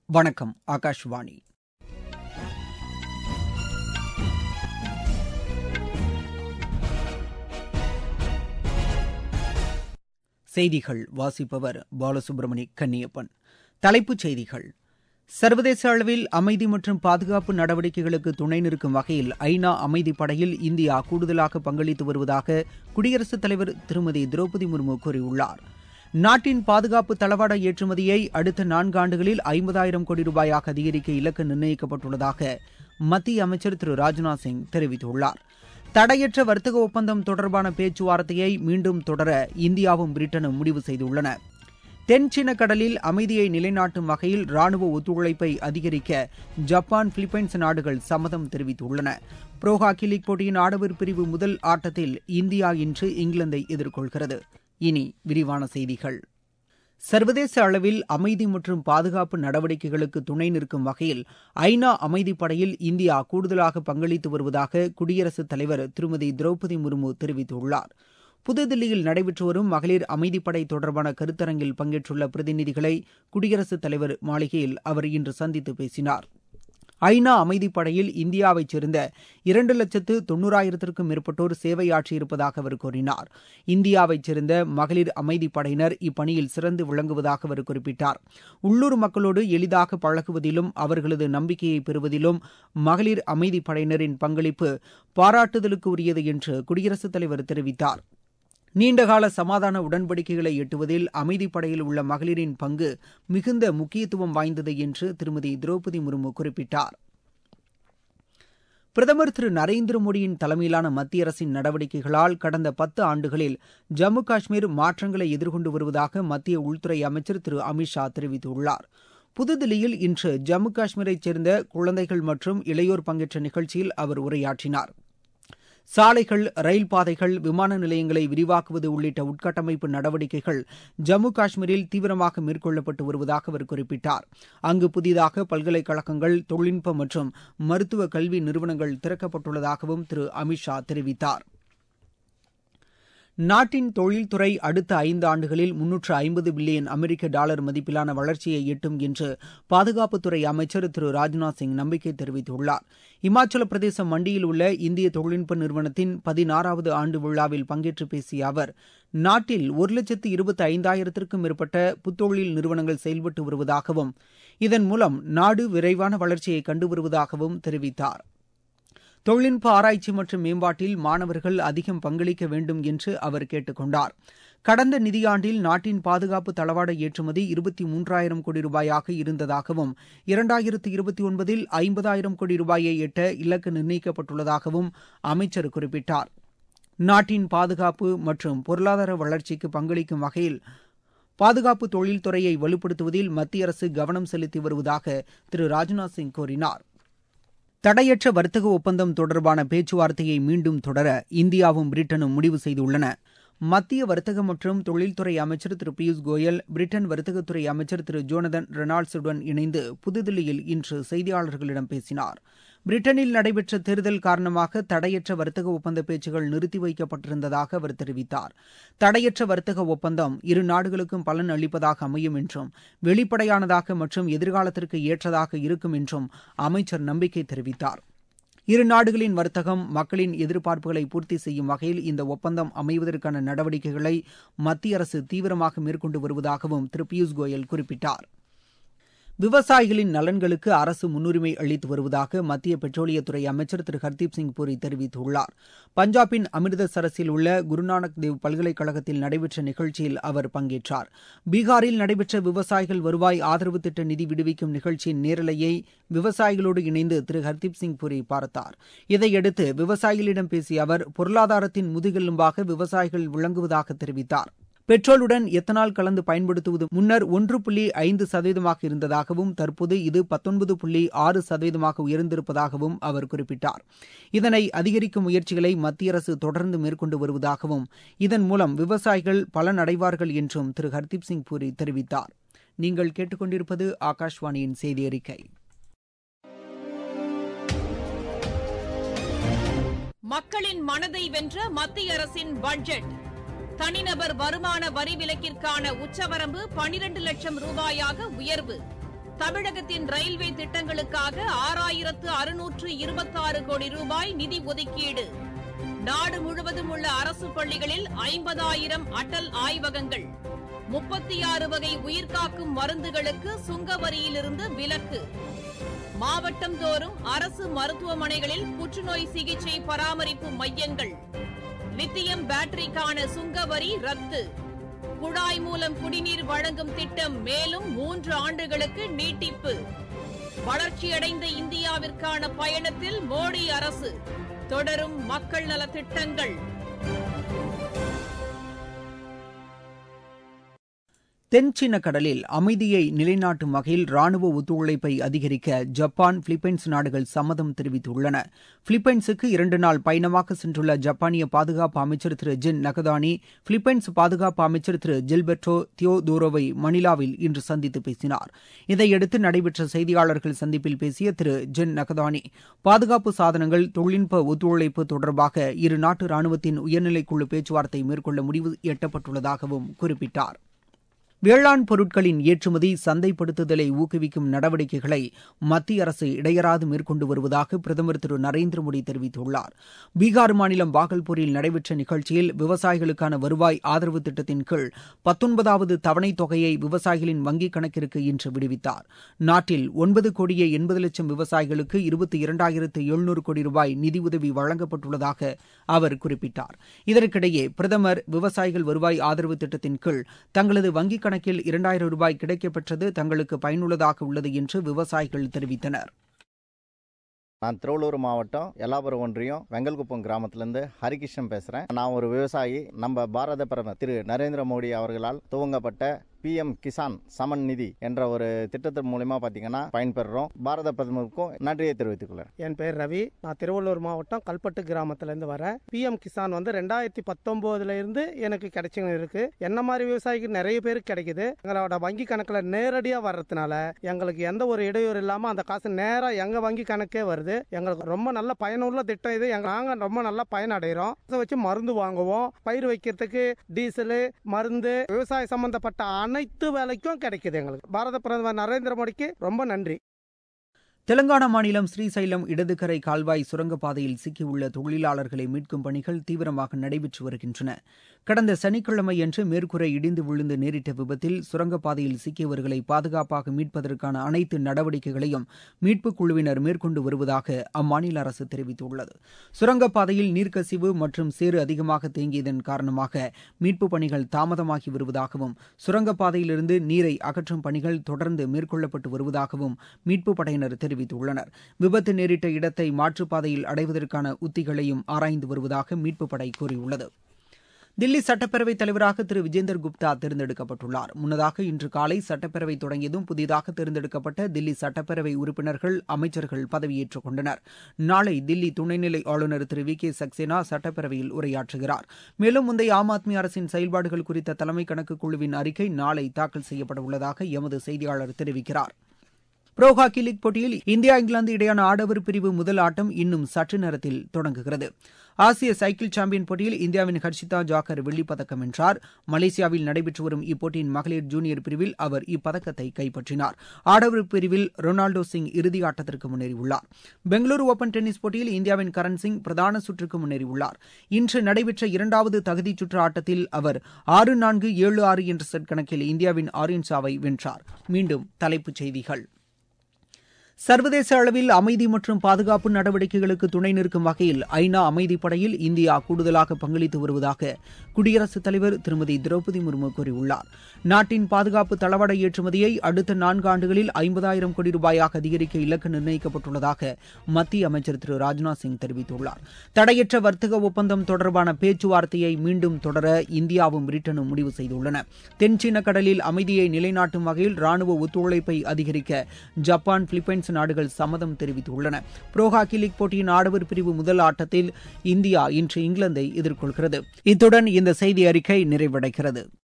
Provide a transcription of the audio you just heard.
வணக்கம் ஆகாஷ்வாணி செய்திகள் வாசிப்பவர் பாலசுப்ரமணி கன்னியப்பன் தலைப்புச் செய்திகள் சர்வதேச அளவில் அமைதி மற்றும் பாதுகாப்பு நடவடிக்கைகளுக்கு துணை நிற்கும் வகையில் ஐநா அமைதி படையில் இந்தியா கூடுதலாக பங்களித்து வருவதாக குடியரசுத் தலைவர் திருமதி திரௌபதி முர்மு கூறியுள்ளார் நாட்டின் பாதுகாப்பு தளவாட ஏற்றுமதியை அடுத்த நான்காண்டுகளில் ஐம்பதாயிரம் கோடி ரூபாயாக அதிகரிக்க இலக்கு நிர்ணயிக்கப்பட்டுள்ளதாக மத்திய அமைச்சர் திரு ராஜ்நாத் சிங் தெரிவித்துள்ளார் தடையற்ற வர்த்தக ஒப்பந்தம் தொடர்பான பேச்சுவார்த்தையை மீண்டும் தொடர இந்தியாவும் பிரிட்டனும் முடிவு செய்துள்ளன தென் சீன கடலில் அமைதியை நிலைநாட்டும் வகையில் ராணுவ ஒத்துழைப்பை அதிகரிக்க ஜப்பான் பிலிப்பைன்ஸ் நாடுகள் சம்மதம் தெரிவித்துள்ளன புரோ ஹாக்கி லீக் போட்டியின் ஆடவர் பிரிவு முதல் ஆட்டத்தில் இந்தியா இன்று இங்கிலாந்தை எதிர்கொள்கிறது இனி விரிவான செய்திகள் சர்வதேச அளவில் அமைதி மற்றும் பாதுகாப்பு நடவடிக்கைகளுக்கு துணை நிற்கும் வகையில் ஐநா அமைதிப் படையில் இந்தியா கூடுதலாக பங்களித்து வருவதாக குடியரசுத் தலைவர் திருமதி திரௌபதி முர்மு தெரிவித்துள்ளார் புதுதில்லியில் நடைபெற்று வரும் மகளிர் அமைதிப்படை தொடர்பான கருத்தரங்கில் பங்கேற்றுள்ள பிரதிநிதிகளை குடியரசுத் தலைவர் மாளிகையில் அவர் இன்று சந்தித்து பேசினார் ஐநா அமைதிப்படையில் இந்தியாவைச் சேர்ந்த இரண்டு லட்சத்து தொன்னூறாயிரத்திற்கும் மேற்பட்டோர் சேவையாற்றியிருப்பதாக அவர் கூறினார் இந்தியாவைச் சேர்ந்த மகளிர் அமைதிப்படையினர் இப்பணியில் சிறந்து விளங்குவதாக அவர் குறிப்பிட்டார் உள்ளூர் மக்களோடு எளிதாக பழகுவதிலும் அவர்களது நம்பிக்கையை பெறுவதிலும் மகளிர் அமைதிப்படையினரின் பங்களிப்பு பாராட்டுதலுக்கு உரியது என்று குடியரசுத் தலைவர் தெரிவித்தார் நீண்டகால சமாதான உடன்படிக்கைகளை எட்டுவதில் அமைதிப்படையில் உள்ள மகளிரின் பங்கு மிகுந்த முக்கியத்துவம் வாய்ந்தது என்று திருமதி திரௌபதி முர்மு குறிப்பிட்டார் பிரதமர் திரு நரேந்திர மோடியின் தலைமையிலான மத்திய அரசின் நடவடிக்கைகளால் கடந்த பத்து ஆண்டுகளில் ஜம்மு காஷ்மீர் மாற்றங்களை எதிர்கொண்டு வருவதாக மத்திய உள்துறை அமைச்சர் திரு அமித் ஷா தெரிவித்துள்ளார் புதுதில்லியில் இன்று ஜம்மு காஷ்மீரைச் சேர்ந்த குழந்தைகள் மற்றும் இளையோர் பங்கேற்ற நிகழ்ச்சியில் அவர் உரையாற்றினார் சாலைகள் ரயில் பாதைகள் விமான நிலையங்களை விரிவாக்குவது உள்ளிட்ட உட்கட்டமைப்பு நடவடிக்கைகள் ஜம்மு காஷ்மீரில் தீவிரமாக மேற்கொள்ளப்பட்டு வருவதாக அவர் குறிப்பிட்டார் அங்கு புதிதாக பல்கலைக்கழகங்கள் தொழில்நுட்ப மற்றும் மருத்துவ கல்வி நிறுவனங்கள் திறக்கப்பட்டுள்ளதாகவும் திரு அமித் ஷா தெரிவித்தார் நாட்டின் தொழில்துறை அடுத்த ஐந்து ஆண்டுகளில் முன்னூற்று ஐம்பது பில்லியன் அமெரிக்க டாலர் மதிப்பிலான வளர்ச்சியை எட்டும் என்று பாதுகாப்புத்துறை அமைச்சர் திரு ராஜ்நாத் சிங் நம்பிக்கை தெரிவித்துள்ளார் இமாச்சல பிரதேச மண்டியில் உள்ள இந்திய தொழில்நுட்ப நிறுவனத்தின் பதினாறாவது ஆண்டு விழாவில் பங்கேற்று பேசிய அவர் நாட்டில் ஒரு லட்சத்து இருபத்தி ஐந்தாயிரத்திற்கும் மேற்பட்ட புத்தொழில் நிறுவனங்கள் செயல்பட்டு வருவதாகவும் இதன் மூலம் நாடு விரைவான வளர்ச்சியை கண்டு வருவதாகவும் தெரிவித்தார் தொழில்நுட்ப ஆராய்ச்சி மற்றும் மேம்பாட்டில் மாணவர்கள் அதிகம் பங்களிக்க வேண்டும் என்று அவர் கேட்டுக் கொண்டார் கடந்த நிதியாண்டில் நாட்டின் பாதுகாப்பு தளவாட ஏற்றுமதி இருபத்தி மூன்றாயிரம் கோடி ரூபாயாக இருந்ததாகவும் இரண்டாயிரத்து இருபத்தி ஒன்பதில் ஐம்பதாயிரம் கோடி ரூபாயை எட்ட இலக்கு நிர்ணயிக்கப்பட்டுள்ளதாகவும் அமைச்சர் குறிப்பிட்டார் நாட்டின் பாதுகாப்பு மற்றும் பொருளாதார வளர்ச்சிக்கு பங்களிக்கும் வகையில் பாதுகாப்பு தொழில்துறையை வலுப்படுத்துவதில் மத்திய அரசு கவனம் செலுத்தி வருவதாக திரு ராஜ்நாத் சிங் கூறினார் தடையற்ற வர்த்தக ஒப்பந்தம் தொடர்பான பேச்சுவார்த்தையை மீண்டும் தொடர இந்தியாவும் பிரிட்டனும் முடிவு செய்துள்ளன மத்திய வர்த்தக மற்றும் தொழில்துறை அமைச்சர் திரு பியூஷ் கோயல் பிரிட்டன் வர்த்தகத்துறை அமைச்சர் திரு ஜோனதன் ரெனால்ட்ஸுடன் இணைந்து புதுதில்லியில் இன்று செய்தியாளர்களிடம் பேசினார் பிரிட்டனில் நடைபெற்ற தேர்தல் காரணமாக தடையற்ற வர்த்தக ஒப்பந்த பேச்சுகள் நிறுத்தி வைக்கப்பட்டிருந்ததாக அவர் தெரிவித்தார் தடையற்ற வர்த்தக ஒப்பந்தம் இரு நாடுகளுக்கும் பலன் அளிப்பதாக அமையும் என்றும் வெளிப்படையானதாக மற்றும் எதிர்காலத்திற்கு ஏற்றதாக இருக்கும் என்றும் அமைச்சர் நம்பிக்கை தெரிவித்தார் இரு நாடுகளின் வர்த்தகம் மக்களின் எதிர்பார்ப்புகளை பூர்த்தி செய்யும் வகையில் இந்த ஒப்பந்தம் அமைவதற்கான நடவடிக்கைகளை மத்திய அரசு தீவிரமாக மேற்கொண்டு வருவதாகவும் திரு பியூஷ் கோயல் குறிப்பிட்டார் விவசாயிகளின் நலன்களுக்கு அரசு முன்னுரிமை அளித்து வருவதாக மத்திய பெட்ரோலியத்துறை அமைச்சர் திரு ஹர்தீப் சிங் பூரி தெரிவித்துள்ளார் பஞ்சாபின் அமிர்தசரஸில் உள்ள குருநானக் தேவ் பல்கலைக்கழகத்தில் நடைபெற்ற நிகழ்ச்சியில் அவர் பங்கேற்றார் பீகாரில் நடைபெற்ற விவசாயிகள் வருவாய் ஆதரவு திட்ட நிதி விடுவிக்கும் நிகழ்ச்சியின் நேரலையை விவசாயிகளோடு இணைந்து திரு ஹர்தீப் சிங் பூரி பார்த்தார் இதையடுத்து விவசாயிகளிடம் பேசிய அவர் பொருளாதாரத்தின் முதுகெலும்பாக விவசாயிகள் விளங்குவதாக தெரிவித்தார் பெட்ரோலுடன் எத்தனால் கலந்து பயன்படுத்துவது முன்னர் ஒன்று புள்ளி ஐந்து சதவீதமாக இருந்ததாகவும் தற்போது இது பத்தொன்பது புள்ளி ஆறு சதவீதமாக உயர்ந்திருப்பதாகவும் அவர் குறிப்பிட்டார் இதனை அதிகரிக்கும் முயற்சிகளை மத்திய அரசு தொடர்ந்து மேற்கொண்டு வருவதாகவும் இதன் மூலம் விவசாயிகள் பலனடைவார்கள் என்றும் திரு ஹர்தீப் சிங் பூரி தெரிவித்தார் நீங்கள் கேட்டுக்கொண்டிருப்பது ஆகாஷ்வாணியின் செய்தி அறிக்கை மக்களின் மனதை வென்ற மத்திய அரசின் பட்ஜெட் தனிநபர் வருமான வரி விலக்கிற்கான உச்சவரம்பு பனிரண்டு லட்சம் ரூபாயாக உயர்வு தமிழகத்தின் ரயில்வே திட்டங்களுக்காக ஆறாயிரத்து அறுநூற்று இருபத்தாறு கோடி ரூபாய் நிதி ஒதுக்கீடு நாடு முழுவதும் உள்ள அரசு பள்ளிகளில் ஐம்பதாயிரம் அடல் ஆய்வகங்கள் முப்பத்தி ஆறு வகை உயிர்காக்கும் மருந்துகளுக்கு சுங்க வரியிலிருந்து விலக்கு மாவட்டம் தோறும் அரசு மருத்துவமனைகளில் புற்றுநோய் சிகிச்சை பராமரிப்பு மையங்கள் லித்தியம் பேட்டரிக்கான சுங்க வரி ரத்து குழாய் மூலம் குடிநீர் வழங்கும் திட்டம் மேலும் மூன்று ஆண்டுகளுக்கு நீட்டிப்பு வளர்ச்சியடைந்த இந்தியாவிற்கான பயணத்தில் மோடி அரசு தொடரும் மக்கள் நலத் திட்டங்கள் தென்சீன கடலில் அமைதியை நிலைநாட்டும் வகையில் ராணுவ ஒத்துழைப்பை அதிகரிக்க ஜப்பான் பிலிப்பைன்ஸ் நாடுகள் சம்மதம் தெரிவித்துள்ளன பிலிப்பைன்ஸுக்கு இரண்டு நாள் பயணமாக சென்றுள்ள ஜப்பானிய பாதுகாப்பு அமைச்சர் திரு ஜின் நகதானி பிலிப்பைன்ஸ் பாதுகாப்பு அமைச்சர் திரு ஜில்பெர்டோ தியோதோரோவை மணிலாவில் இன்று சந்தித்து பேசினார் இதையடுத்து நடைபெற்ற செய்தியாளர்கள் சந்திப்பில் பேசிய திரு ஜின் நகதானி பாதுகாப்பு சாதனங்கள் தொழில்நுட்ப ஒத்துழைப்பு தொடர்பாக இரு நாட்டு ராணுவத்தின் உயர்நிலைக்குழு பேச்சுவார்த்தை மேற்கொள்ள முடிவு எட்டப்பட்டுள்ளதாகவும் குறிப்பிட்டார் வேளாண் பொருட்களின் ஏற்றுமதி சந்தைப்படுத்துதலை ஊக்குவிக்கும் நடவடிக்கைகளை மத்திய அரசு இடையராது மேற்கொண்டு வருவதாக பிரதமர் திரு நரேந்திர மோடி தெரிவித்துள்ளார் பீகார் மாநிலம் பாகல்பூரில் நடைபெற்ற நிகழ்ச்சியில் விவசாயிகளுக்கான வருவாய் ஆதரவு திட்டத்தின் கீழ் பத்தொன்பதாவது தவணைத் தொகையை விவசாயிகளின் வங்கிக் கணக்கிற்கு இன்று விடுவித்தார் நாட்டில் ஒன்பது கோடியே எண்பது லட்சம் விவசாயிகளுக்கு இருபத்தி இரண்டாயிரத்து எழுநூறு கோடி ரூபாய் நிதியுதவி வழங்கப்பட்டுள்ளதாக அவர் குறிப்பிட்டார் இதற்கிடையே பிரதமர் விவசாயிகள் வருவாய் ஆதரவு திட்டத்தின் கீழ் தங்களது வங்கிக் கணக்கில் இரண்டாயிரம் ரூபாய் கிடைக்கப்பெற்றது தங்களுக்கு பயனுள்ளதாக உள்ளது என்று விவசாயிகள் தெரிவித்தனர் நான் திருவள்ளூர் மாவட்டம் எல்லாபுரம் ஒன்றியம் வெங்கல்குப்பம் கிராமத்திலேருந்து ஹரிகிருஷ்ணன் பேசுகிறேன் நான் ஒரு விவசாயி நம்ம பாரத பிரதமர் திரு நரேந்திர மோடி அவர்களால் துவங்கப்பட்ட பிஎம் கிசான் சமன் நிதி என்ற ஒரு திட்டத்தின் மூலியமா பாத்தீங்கன்னா பயன்பெறுறோம் பாரத பிரதமருக்கும் நன்றியை தெரிவித்துக் கொள்கிறேன் என் பேர் ரவி நான் திருவள்ளூர் மாவட்டம் கல்பட்டு கிராமத்திலேருந்து வரேன் பிஎம் கிசான் வந்து ரெண்டாயிரத்தி பத்தொம்போதுல இருந்து எனக்கு கிடைச்சின்னு இருக்கு என்ன மாதிரி விவசாயிக்கு நிறைய பேருக்கு கிடைக்குது எங்களோட வங்கி கணக்கில் நேரடியாக வர்றதுனால எங்களுக்கு எந்த ஒரு இடையூறு இல்லாமல் அந்த காசு நேராக எங்கள் வங்கி கணக்கே வருது எங்களுக்கு ரொம்ப நல்ல பயனுள்ள திட்டம் இது எங்க நாங்கள் ரொம்ப நல்லா பயனடைகிறோம் அதை வச்சு மருந்து வாங்குவோம் பயிர் வைக்கிறதுக்கு டீசலு மருந்து விவசாய சம்பந்தப்பட்ட அனைத்து வேலைக்கும் கிடைக்குது எங்களுக்கு பாரத பிரதமர் நரேந்திர மோடிக்கு ரொம்ப நன்றி தெலங்கானா மாநிலம் ஸ்ரீசைலம் இடதுகரை கால்வாய் சுரங்கப்பாதையில் சிக்கியுள்ள தொழிலாளர்களை மீட்கும் பணிகள் தீவிரமாக நடைபெற்று வருகின்றன கடந்த சனிக்கிழமையன்று மேற்கூரை இடிந்து விழுந்து நேரிட்ட விபத்தில் சுரங்கப்பாதையில் சிக்கியவர்களை பாதுகாப்பாக மீட்பதற்கான அனைத்து நடவடிக்கைகளையும் மீட்புக் குழுவினர் மேற்கொண்டு வருவதாக அம்மாநில அரசு தெரிவித்துள்ளது சுரங்கப்பாதையில் நீர்க்கசிவு மற்றும் சேறு அதிகமாக தேங்கியதன் காரணமாக மீட்புப் பணிகள் தாமதமாகி வருவதாகவும் சுரங்கப்பாதையிலிருந்து நீரை அகற்றும் பணிகள் தொடர்ந்து மேற்கொள்ளப்பட்டு வருவதாகவும் மீட்புப் படையினர் தெரிவித்துள்ளனர் விபத்து நேரிட்ட இடத்தை மாற்றுப்பாதையில் அடைவதற்கான உத்திகளையும் ஆராய்ந்து வருவதாக மீட்புப் படை கூறியுள்ளது தில்லி சட்டப்பேரவைத் தலைவராக திரு விஜேந்தர் குப்தா தேர்ந்தெடுக்கப்பட்டுள்ளார் முன்னதாக இன்று காலை சட்டப்பேரவை தொடங்கியதும் புதிதாக தேர்ந்தெடுக்கப்பட்ட தில்லி சட்டப்பேரவை உறுப்பினர்கள் அமைச்சர்கள் பதவியேற்றுக் கொண்டனர் நாளை தில்லி துணைநிலை ஆளுநர் திரு வி கே சக்சேனா சட்டப்பேரவையில் உரையாற்றுகிறார் மேலும் முந்தைய ஆம் ஆத்மி அரசின் செயல்பாடுகள் குறித்த தலைமை கணக்கு குழுவின் அறிக்கை நாளை தாக்கல் செய்யப்பட உள்ளதாக எமது செய்தியாளர் தெரிவிக்கிறார் புரோ ஹாக்கி லீக் போட்டியில் இந்தியா இங்கிலாந்து இடையான ஆடவர் பிரிவு முதல் ஆட்டம் இன்னும் சற்று நேரத்தில் தொடங்குகிறது ஆசிய சைக்கிள் சாம்பியன் போட்டியில் இந்தியாவின் ஹர்ஷிதா ஜாக்கர் வெள்ளிப்பதக்கம் வென்றார் மலேசியாவில் நடைபெற்று வரும் இப்போட்டியின் மகளிர் ஜூனியர் பிரிவில் அவர் இப்பதக்கத்தை கைப்பற்றினார் ஆடவர் பிரிவில் ரொனால்டோ சிங் இறுதி ஆட்டத்திற்கு முன்னேறியுள்ளார் பெங்களூரு ஓபன் டென்னிஸ் போட்டியில் இந்தியாவின் கரண் சிங் பிரதான சுற்றுக்கு முன்னேறியுள்ளார் இன்று நடைபெற்ற இரண்டாவது தகுதிச் சுற்று ஆட்டத்தில் அவர் ஆறு நான்கு ஏழு ஆறு என்ற செட் கணக்கில் இந்தியாவின் ஆரியன் சாவை வென்றார் மீண்டும் தலைப்புச் செய்திகள் சர்வதேச அளவில் அமைதி மற்றும் பாதுகாப்பு நடவடிக்கைகளுக்கு துணை நிற்கும் வகையில் ஐநா அமைதிப் படையில் இந்தியா கூடுதலாக பங்களித்து வருவதாக குடியரசுத் தலைவர் திருமதி திரௌபதி முர்மு கூறியுள்ளார் நாட்டின் பாதுகாப்பு தளவாட ஏற்றுமதியை அடுத்த நான்கு ஆண்டுகளில் ஐம்பதாயிரம் கோடி ரூபாயாக அதிகரிக்க இலக்கு நிர்ணயிக்கப்பட்டுள்ளதாக மத்திய அமைச்சர் திரு ராஜ்நாத் சிங் தெரிவித்துள்ளார் தடையற்ற வர்த்தக ஒப்பந்தம் தொடர்பான பேச்சுவார்த்தையை மீண்டும் தொடர இந்தியாவும் பிரிட்டனும் முடிவு செய்துள்ளன தென்சீன கடலில் அமைதியை நிலைநாட்டும் வகையில் ராணுவ ஒத்துழைப்பை அதிகரிக்க ஜப்பான் பிலிப்பைன்ஸ் பிரான்ஸ் நாடுகள் சம்மதம் தெரிவித்துள்ளன புரோ ஹாக்கி லீக் போட்டியின் ஆடவர் பிரிவு முதல் ஆட்டத்தில் இந்தியா இன்று இங்கிலாந்தை எதிர்கொள்கிறது இத்துடன் இந்த செய்தி அறிக்கை நிறைவடைகிறது